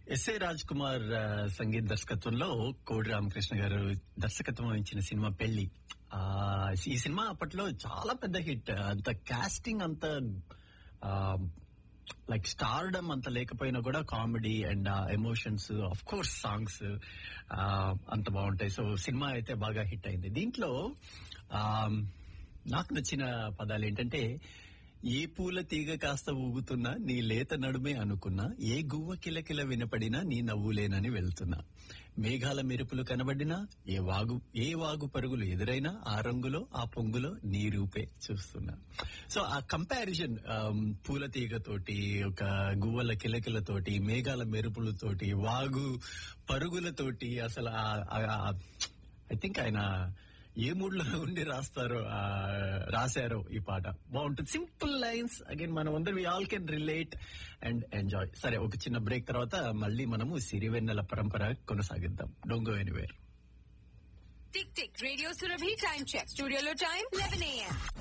SA Raj Kumar ఆ, సంగీత దర్శకత్వంలో కోడి రామకృష్ణ గారు దర్శకత్వం వహించిన సినిమా పెళ్లి ఆ, ఈ సినిమా అప్పట్లో చాలా పెద్ద హిట్ అంత కాస్టింగ్ అంత లైక్ స్టార్డమ్ అంత లేకపోయినా కూడా comedy and emotions of course songs అంత బాగుంటాయి సో సినిమా అయితే బాగా హిట్ అయింది దీంట్లో ఆ, నాకు నచ్చిన పదాలు ఏంటంటే ఏ పూల తీగ కాస్త ఊగుతున్నా నీ లేత నడుమే అనుకున్నా ఏ గువ్వ కిలకిల వినపడినా నీ నవ్వులేనని వెళ్తున్నా మేఘాల మెరుపులు కనబడినా ఏ వాగు ఏ వాగు పరుగులు ఎదురైనా ఆ రంగులో ఆ పొంగులో నీ రూపే చూస్తున్నా సో ఆ కంపారిజన్ పూల తీగతోటి ఒక గువ్వల కిలకిలతోటి మేఘాల మెరుపులతోటి వాగు పరుగులతోటి అసలు ఐ థింక్ ఆయన ఏ మూడ్ లో ఉండి రాస్తారో ఆ, రాశారో ఈ పాట బాగుంటుంది సింపుల్ లైన్స్ అగైన్ మనం అందరం we all can relate and enjoy సరే ఒక చిన్న బ్రేక్ తర్వాత మళ్ళీ మనము సిరివెన్నెల పరంపర కొనసాగిద్దాం don't go anywhere tick tick radio Surabhi time check స్టూడియోలో టైం లెవెన్ ఏఎం